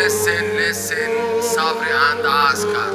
listen, listen, Sabri and Oscar.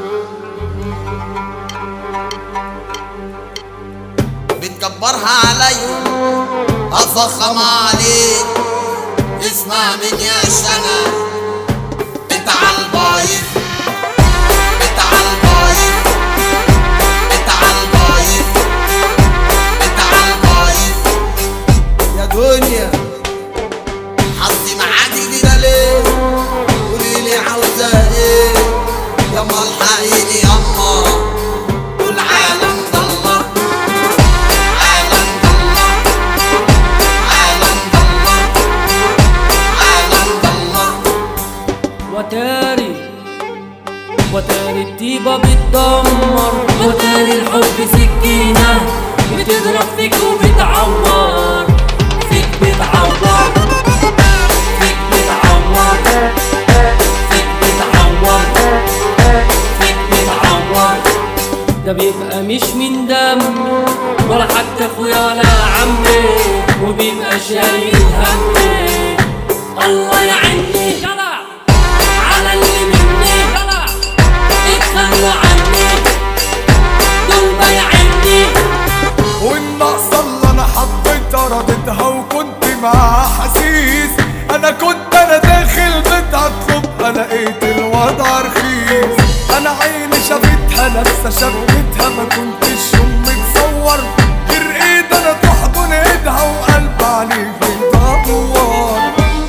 بتكبرها علي افخم عليك اسمع من يا شنا انت عالبايظ انت عالبايظ انت عالبايظ انت عالبايظ يا دنيا حظي معاكي كده ليه قولي لي عاوزة ايه يما الحقيني يما والعالم ضلّة عالم ضلّة عالم ضلّة عالم ضلّة وتاري وتاري الطيبة بتدمر وتاري الحب سكينة بتضرب فيك وبتعور فيك بتعور فيك بتعور فيك بتعور فيك بتعور ده بيبقى مش من دم ولا حتى اخويا ولا عمي وبيبقى شايل همي الله يعيني جدع على اللي مني جدع اتخلوا عني دول ما يعيني والنقصة اللي انا حطيتها رديتها وكنت مع حسيس انا كنت انا داخل بيتها اطلب انا لقيت الوضع رخيص انا عيني شافتها لابسه شبكتها ما كنتش يوم متصور غير ايد انا تحضن ايدها وقلب عليك بيدور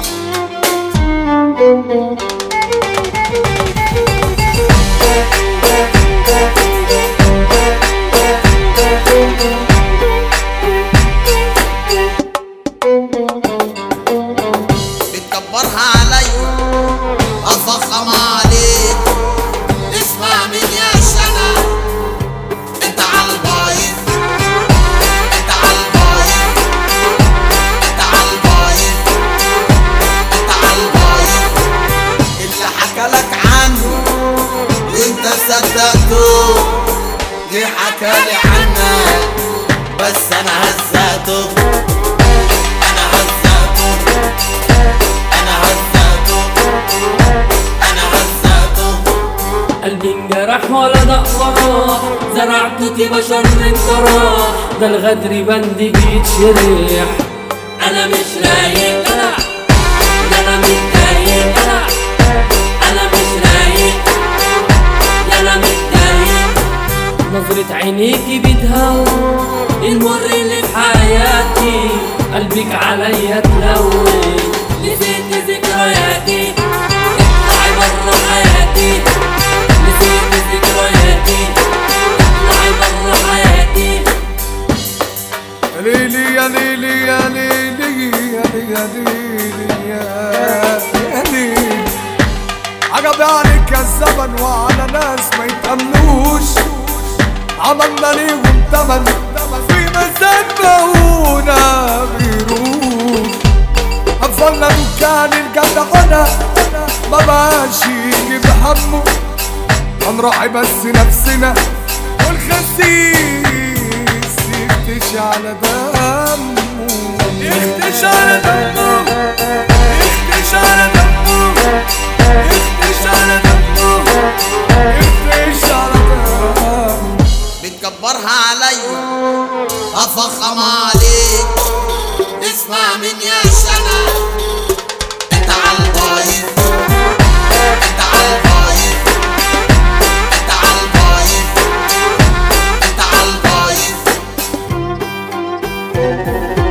بتكبرها علي افخم عليك اسمع من يا شنا انت عالبايظ انت عالبايظ انت عالبايظ انت عالبايظ اللي حكالك عنه انت صدقته جه حكالي عنك بس انا هزقته انا هزقته انا هزقته انا هزقته قلبي انجرح ولا دقة زرعت طيبة شر انجراح ده الغدر بندي بيتشرح انا مش رايق جدع ده انا متضايق جدع انا مش رايق ده انا متضايق نظرة عينيكي بتهون المر اللي في حياتي قلبك عليا تلون نسيت ذكرياتي اطلعي بره حياتي نسيت ذكرياتي اطلعي بره حياتي يا ليلي يا ليلي يا ليلي يا ليلي يا ليلي يا ليلي عجب عليك يا الزمن وعلى ناس ما يتأمنوش عملنا ليهم تمن في ميزان مهونة بيروح قفلنا دكان الجدعنة ما بقاش يجيب همه هنراعي بس نفسنا والخسيس يختش على دمه يختش على دمه يختش على دمه يختش على دمه يختش على دمه بتكبرها علي افخم عليك اسمع من يا شنا انت عالبايظ انت عالبايظ انت عالبايظ انت عالبايظ